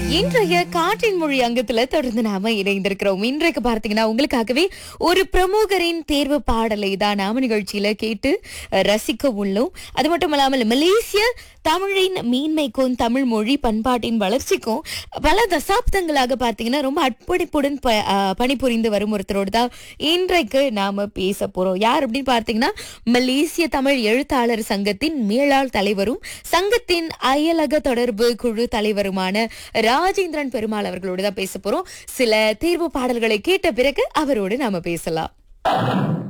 இன்றைய காற்றின் மொழி அங்கத்துல தொடர்ந்து நாம இணைந்திருக்கிறோம் இன்றைக்கு பார்த்தீங்கன்னா உங்களுக்காகவே ஒரு பிரமுகரின் தேர்வு பாடலை தான் நாம நிகழ்ச்சியில கேட்டு அஹ், ரசிக்க உள்ளோம் அது மட்டும் இல்லாமல் மலேசிய தமிழின் மீன்மைக்கும் தமிழ் மொழி பண்பாட்டின் வளர்ச்சிக்கும் பல தசாப்தங்களாக பார்த்தீங்கன்னா ரொம்ப அர்ப்பணிப்புடன் ப- அஹ், பணிபுரிந்து வரும் ஒருத்தரோடு தான் இன்றைக்கு நாம பேச போறோம் யார் அப்படின்னு பார்த்தீங்கன்னா மலேசிய தமிழ் எழுத்தாளர் சங்கத்தின் மேலாள் தலைவரும் சங்கத்தின் அயலக தொடர்பு குழு தலைவருமான ராஜேந்திரன் பெருமாள் அவர்களோடு தான் பேச போறோம் சில தேர்வு பாடல்களை கேட்ட பிறகு அவரோடு நாம பேசலாம்